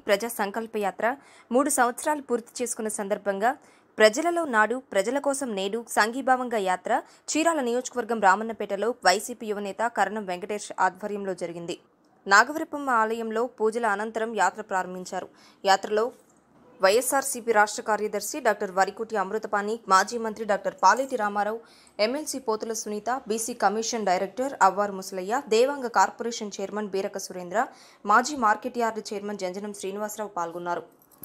ప్రజా సంకల్ప యాత్ర మూడు సంవత్సరాలు పూర్తి చేసుకున్న సందర్భంగా ప్రజలలో నాడు ప్రజల కోసం నేడు సంఘీభావంగా యాత్ర చీరాల నియోజకవర్గం రామన్నపేటలో వైసీపీ యువనేత కరణం వెంకటేష్ ఆధ్వర్యంలో జరిగింది నాగవరపమ్మ ఆలయంలో పూజల అనంతరం యాత్ర ప్రారంభించారు యాత్రలో వైఎస్ఆర్సీపీ రాష్ట్ర కార్యదర్శి డాక్టర్ వరికుటి అమృతపాణి మాజీ మంత్రి doctor Paleti Ramarao MLC Pothula Sunitha BC commission director Avvaru Musalaiah Devanga corporation chairman Beeraka Surendra మాజీ market yard chairman Janjanam Srinivasarao పాల్గొన్నారు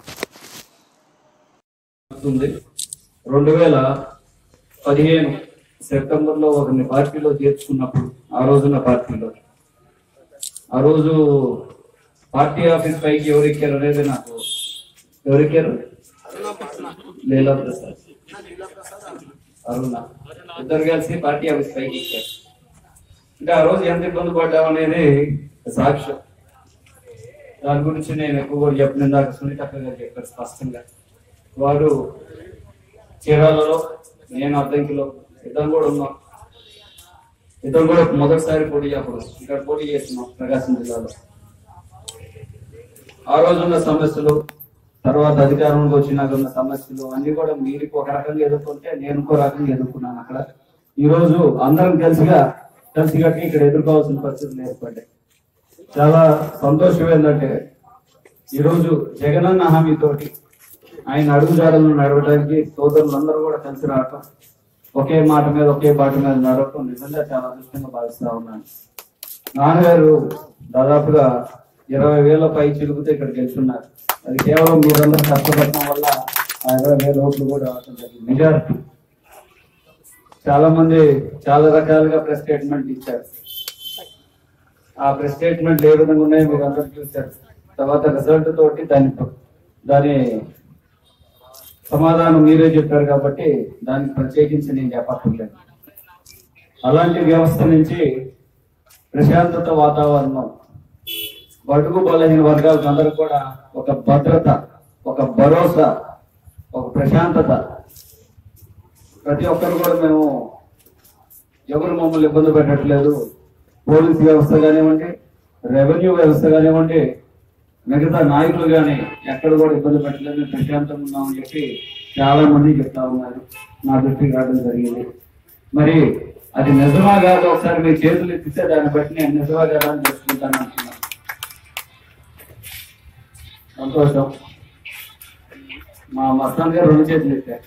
ఉంది రెండు వేల పదిహేను సెప్టెంబర్ లో ఒకరిని పార్టీలో చేర్చుకున్నప్పుడు ఆ రోజున పార్టీలో ఆ రోజు పార్టీ ఆఫీస్ పైకి ఎవరు ఎక్కారు అనేది నాకు ఎవరు ఎక్కారు లీలా ప్రసాద్ అరుణ ఇద్దరు కలిసి పార్టీ ఆఫీస్ పైకి ఎక్కారు అంటే ఆ రోజు ఎంత ఇబ్బంది పడ్డాం అనేది సాక్ష్యం దాని గురించి నేను ఎక్కువ కూడా చెప్పిన దాకా సునీత అక్క గారు చెప్పారు స్పష్టంగా వారు చీరాలలో నేను అద్దంకిలో ఇద్దరు కూడా ఉన్నాం ఇద్దరు కూడా మొదటిసారి పోటీ అప్పుడు ఇక్కడ పోటీ చేస్తున్నాం ప్రకాశం జిల్లాలో ఆ రోజు ఉన్న సమస్యలు తర్వాత అధికారంలోకి వచ్చినాక ఉన్న సమస్యలు అన్ని కూడా మీరు ఒక రకంగా ఎదుర్కొంటే నేను ఇంకో రకంగా ఎదుర్కొన్నాను అక్కడ ఈ రోజు అందరం కలిసిగా కలిసిగట్టి ఇక్కడ ఎదుర్కోవాల్సిన పరిస్థితులు ఏర్పడ్డాయి చాలా సంతోషం ఏంటంటే ఈరోజు జగనన్న హామీతోటి ఆయన అడుగుజాడలను నడవడానికి సోదరులందరూ కూడా కలిసి రావటం ఒకే మాట మీద ఒకే బాట మీద నడవటం నిజంగా చాలా అదృష్టంగా భావిస్తా ఉన్నాను నాన్నగారు దాదాపుగా ఇరవై వేల పై చిలుగుతూ ఇక్కడ గెలుచున్నారు అది కేవలం మీరందరూ కష్టపడటం వల్ల ఆ ఇరవై వేల ఓట్లు కూడా రావటం జరిగింది మెజారిటీ చాలా మంది చాలా రకాలుగా ప్రెస్ స్టేట్మెంట్ ఇచ్చారు ఆ ప్రెస్ స్టేట్మెంట్ ఏ విధంగా ఉన్నాయో మీరు అందరూ చూశారు తర్వాత రిజల్ట్ తోటి దాని దాని సమాధానం మీరే చెప్పారు కాబట్టి దానికి ప్రత్యేకించి నేను చెప్పక్కర్లేదు అలాంటి వ్యవస్థ నుంచి ప్రశాంతత వాతావరణం బడుగు బలహీన వర్గాలకు అందరూ కూడా ఒక భద్రత ఒక భరోసా ఒక ప్రశాంతత ప్రతి ఒక్కరు కూడా మేము ఎవరు మమ్మల్ని ఇబ్బంది పెట్టట్లేదు పోలీస్ వ్యవస్థ కానివ్వండి రెవెన్యూ వ్యవస్థ కానివ్వండి మిగతా నాయకులు కానీ ఎక్కడ కూడా ఇబ్బంది పెట్టలేదు ప్రశాంతంగా ఉన్నామని చెప్పి చాలా మంది చెప్తా ఉన్నారు నా దృష్టికి రావడం జరిగింది మరి అది నిజమా కాదు ఒకసారి మీ చేతులు ఎత్తితే దాన్ని బట్టి నేను నిజమా కాదా అని తెలుసుకుంటాను అంటున్నాను సంతోషం మా మస్తాన్ గారు రెండు చేతులు ఎత్తారు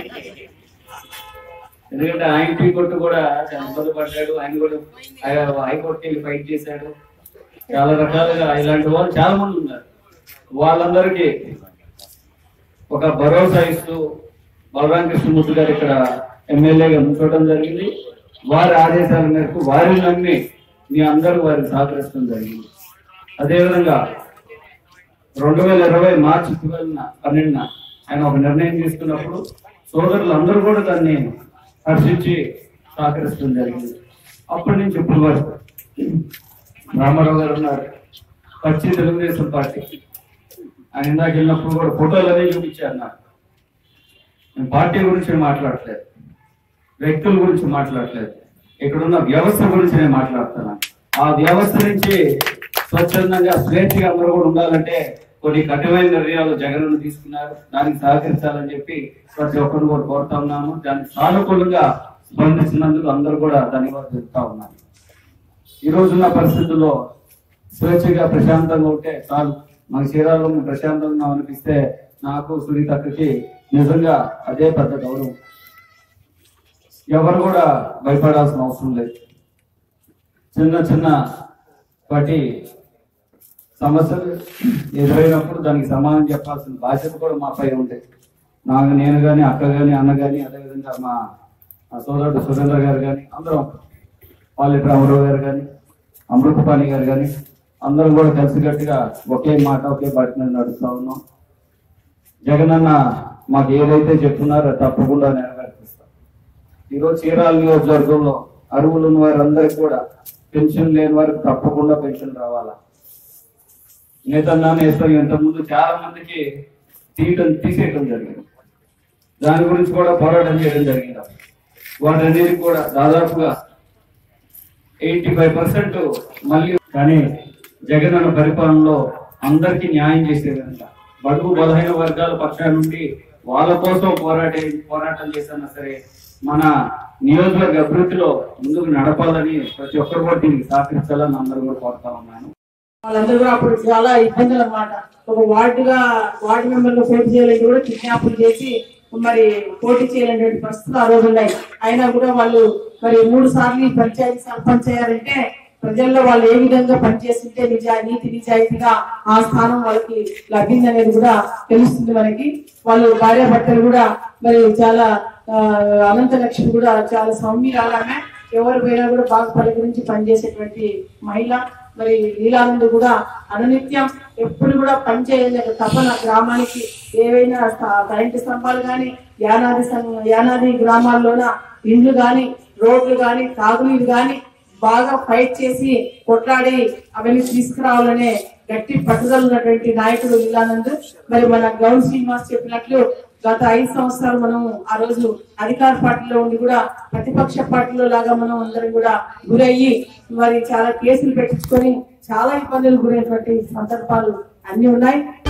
ఎందుకంటే ఆయన టీ కొట్టు కూడా చాలా ఇబ్బంది పడ్డాడు ఆయన కూడా ఆయన హైకోర్టుకి వెళ్ళి ఫైట్ చేశాడు చాలా రకాలుగా ఇలాంటి వాళ్ళు చాలా మంది ఉన్నారు వాళ్ళందరికీ ఒక భరోసా ఇస్తూ బలరాం కృష్ణమూర్తి గారు ఇక్కడ ఎమ్మెల్యేగా ఉంచడం జరిగింది వారి ఆదేశాల మేరకు వారిని నమ్మి మీ అందరూ వారికి సహకరిస్తడం జరిగింది అదేవిధంగా రెండు వేల ఇరవై మార్చి ట్వెల్వ్న పన్నెండున ఆయన ఒక నిర్ణయం తీసుకున్నప్పుడు సోదరులు అందరూ కూడా దాన్ని హర్షించి సహకరిస్తడం జరిగింది అప్పటి నుంచి ఇప్పుడు వరకు రామారావు గారు ఉన్నారు పచ్చి తెలుగుదేశం పార్టీ ఆయన ఇందాక వెళ్ళినప్పుడు కూడా ఫోటోలు అనేవి చూపించారు నాకు నేను పార్టీ గురించి మాట్లాడట్లేదు వ్యక్తుల గురించి మాట్లాడట్లేదు ఇక్కడున్న వ్యవస్థ గురించి నేను మాట్లాడుతున్నాను ఆ వ్యవస్థ నుంచి స్వచ్ఛందంగా స్వేచ్ఛగా అందరూ కూడా ఉండాలంటే కొన్ని కఠినమైన నిర్ణయాలు జగన్ తీసుకున్నారు దానికి సహకరించాలని చెప్పి ప్రతి ఒక్కరు కూడా కోరుతా ఉన్నాము దానికి సానుకూలంగా స్పందించినందుకు అందరూ కూడా ధన్యవాదాలు చెప్తా ఉన్నాను ఈ రోజున్న పరిస్థితుల్లో స్వేచ్ఛగా ప్రశాంతంగా ఉంటే చాలు మన చీరాల్లో మేము ప్రశాంతంగా అనిపిస్తే నాకు సునీతక్కకి నిజంగా అదే పెద్ద గౌరవం ఎవరు కూడా భయపడాల్సిన అవసరం లేదు చిన్న చిన్న వాటి సమస్యలు ఎదురైనప్పుడు దానికి సమాధానం చెప్పాల్సిన బాధ్యత కూడా మాపై ఉంది నాకు నేను కానీ అక్క కానీ అన్న కానీ అదేవిధంగా మా మా సోదరుడు సురేంద్ర గారు కానీ అందరం పాలెట్ రామారావు గారు కానీ అమృతపాణి గారు కానీ అందరం కూడా కలిసికట్టుగా ఒకే మాట ఒకే బాటి మీద నడుస్తా ఉన్నాం జగనన్న మాకు ఏదైతే చెప్తున్నారో అది తప్పకుండా నెరవేర్పిస్తాం ఈరోజు చీరాల నియోజకవర్గంలో అరువులు ఉన్న వారందరికీ కూడా పెన్షన్ లేని వారికి తప్పకుండా పెన్షన్ రావాలా నేతన్నాను వేస్తాం ఇంతకుముందు చాలా మందికి తీయటం తీసేయటం జరిగింది దాని గురించి కూడా పోరాటం చేయడం జరిగింది వాటన్నిటికి కూడా దాదాపుగా ఎయిటీ ఫైవ్ పర్సెంట్ మళ్ళీ కానీ జగన్ అన్న పరిపాలనలో అందరికీ న్యాయం చేసే విధంగా బడుగు బలహీన వర్గాల పక్షాల నుండి వాళ్ళ కోసం పోరాటే పోరాటం చేసినా సరే మన నియోజకవర్గ అభివృద్ధిలో ముందుకు నడపాలని ప్రతి ఒక్కరు కూడా దీనికి సహకరించాలని అందరూ కూడా కోరుతా ఉన్నాను వాళ్ళందరూ కూడా అప్పుడు చాలా ఇబ్బందులు అన్నమాట ఒక వార్డుగా వార్డు మెంబర్లు పోటీ చేయాలంటే కూడా కిడ్నాపులు చేసి మరి పోటీ చేయాలనేటువంటి పరిస్థితులు ఆ రోజు ఉన్నాయి అయినా కూడా వాళ్ళు మరి మూడు సార్లు ఈ పంచాయతీ సర్పంచ్ అయ్యారంటే ప్రజల్లో వాళ్ళు ఏ విధంగా పనిచేస్తుంటే నిజా నీతి నిజాయితీగా ఆ స్థానం వాళ్ళకి లభింది అనేది కూడా తెలుస్తుంది మనకి వాళ్ళు భార్య భర్తలు కూడా మరి చాలా ఆ, అనంత లక్ష్మి కూడా చాలా సౌమ్యురాలామే ఎవరు పోయినా కూడా బాగా పలకరించి పనిచేసేటువంటి మహిళ మరి లీలానంద్ కూడా అనునిత్యం ఎప్పుడు కూడా పనిచేయాలి ఒక తపన గ్రామానికి ఏవైనా స్త- కరెంటు స్తంభాలు కానీ యానాది సం- యానాది గ్రామాల్లోన ఇండ్లు గాని రోడ్లు గాని తాగునీరు గాని బాగా ఫైట్ చేసి కొట్లాడి అవన్నీ తీసుకురావాలనే గట్టి పట్టుదల ఉన్నటువంటి నాయకుడు లీలానంద్ మరి మన గౌన్ శ్రీనివాస్ చెప్పినట్లు గత ఐదు సంవత్సరాలు మనం ఆ రోజు అధికార పార్టీలో ఉండి కూడా ప్రతిపక్ష పార్టీలో లాగా మనం అందరం కూడా గురయ్యి మరి చాలా కేసులు పెట్టించుకొని చాలా ఇబ్బందులు గురైనటువంటి సందర్భాలు అన్ని ఉన్నాయి